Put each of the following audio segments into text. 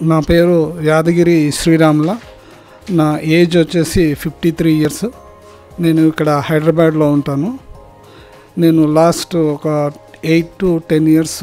నా పేరు యాదగిరి శ్రీరాముల నా ఏజ్ వచ్చేసి ఫిఫ్టీ త్రీ ఇయర్స్ నేను ఇక్కడ హైదరాబాద్లో ఉంటాను నేను లాస్ట్ ఒక eight to ten years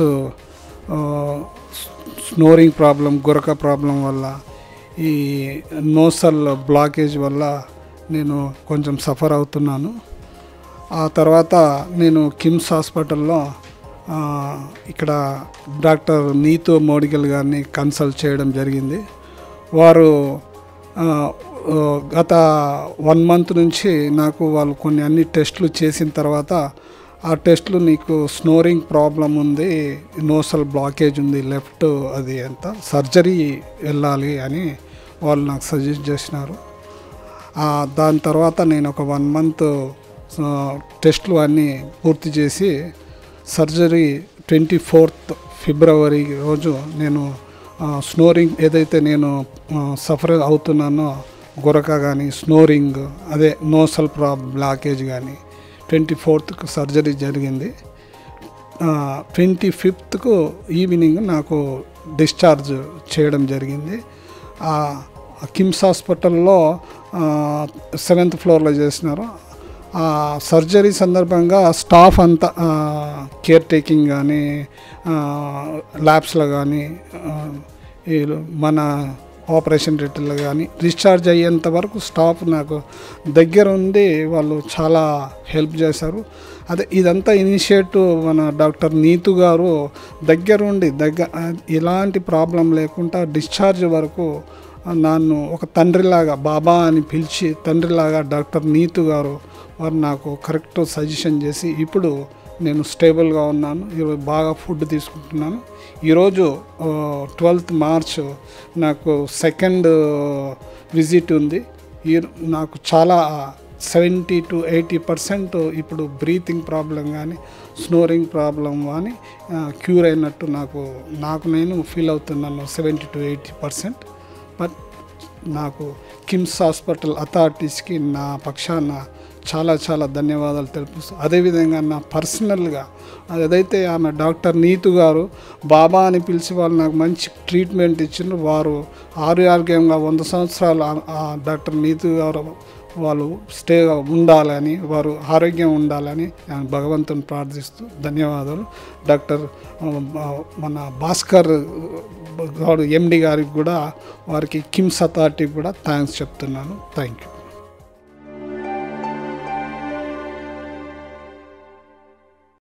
snoring problem గురక ప్రాబ్లం వల్ల ఈ నోసల్ బ్లాకేజ్ వల్ల నేను కొంచెం సఫర్ అవుతున్నాను ఆ తర్వాత నేను కిమ్స్ హాస్పిటల్లో ఆ, ఇక్కడ డాక్టర్ నీతు మోడికల్ గారిని కన్సల్ట్ చేయడం జరిగింది వారు ఆ, ఆ, గత వన్ మంత్ నుంచి నాకు వాళ్ళు కొన్ని అన్ని టెస్టులు చేసిన తర్వాత ఆ టెస్టులు నీకు స్నోరింగ్ ప్రాబ్లం ఉంది నోసల్ బ్లాకేజ్ ఉంది లెఫ్ట్ అది ఎంత సర్జరీ వెళ్ళాలి అని వాళ్ళు నాకు సజెస్ట్ చేసినారు ఆ, దాని తర్వాత నేను ఒక వన్ మంత్ టెస్ట్లు అన్నీ పూర్తి చేసి సర్జరీ ట్వంటీ ఫోర్త్ ఫిబ్రవరి రోజు నేను ఆ, స్నోరింగ్ ఏదైతే నేను సఫర్ అవుతున్నానో గురక కానీ స్నోరింగ్ అదే నోసల్ ప్రా బ్లాకేజ్ కానీ ట్వంటీ ఫోర్త్కి సర్జరీ జరిగింది ట్వంటీ ఫిఫ్త్కు ఈవినింగ్ నాకు డిశ్చార్జ్ చేయడం జరిగింది ఆ కిమ్స్ హాస్పిటల్లో సెవెంత్ ఫ్లోర్లో చేసినారు ఆ సర్జరీ సందర్భంగా స్టాఫ్ అంతా కేర్ టేకింగ్ కానీ ల్యాబ్స్లో కానీ మన ఆపరేషన్ థియేటర్లో కానీ డిశ్చార్జ్ అయ్యేంత వరకు స్టాఫ్ నాకు దగ్గర ఉండి వాళ్ళు చాలా హెల్ప్ చేశారు అదే ఇదంతా ఇనిషియేటివ్ మన డాక్టర్ నీతు గారు దగ్గరుండి దగ్గర ఎలాంటి ప్రాబ్లం లేకుండా డిశ్చార్జ్ వరకు నన్ను ఒక తండ్రిలాగా బాబా అని పిలిచి తండ్రిలాగా డాక్టర్ నీతు గారు వారు నాకు కరెక్ట్ సజెషన్ చేసి ఇప్పుడు నేను స్టేబుల్గా ఉన్నాను ఈరోజు బాగా ఫుడ్ తీసుకుంటున్నాను ఈరోజు ట్వెల్త్ మార్చ్ నాకు సెకండ్ విజిట్ ఉంది ఈ నాకు చాలా సెవెంటీ టు ఎయిటీ పర్సెంట్ ఇప్పుడు బ్రీతింగ్ ప్రాబ్లం కానీ స్నోరింగ్ ప్రాబ్లం కానీ క్యూర్ అయినట్టు నాకు నాకు నేను ఫీల్ అవుతున్నాను seventy to eighty percent but నాకు కిమ్స్ హాస్పిటల్ అథారిటీస్కి నా పక్షాన చాలా చాలా ధన్యవాదాలు తెలుపుతూ అదేవిధంగా నా పర్సనల్గా ఏదైతే ఆమె డాక్టర్ నీతు గారు బాబా అని పిలిచి వాళ్ళు నాకు మంచి ట్రీట్మెంట్ ఇచ్చిండ్రు వారు ఆరోగ్యంగా వంద సంవత్సరాలు ఆ- ఆ డాక్టర్ నీతు గారు వాళ్ళు స్టే ఉండాలని వారు ఆరోగ్యం ఉండాలని నేను భగవంతుని ప్రార్థిస్తూ ధన్యవాదాలు డాక్టర్ ఆ, మన భాస్కర్ గారు ఎండి గారికి కూడా వారికి కిమ్స్ అథారిటీకి కూడా థ్యాంక్స్ చెప్తున్నాను థ్యాంక్ యూ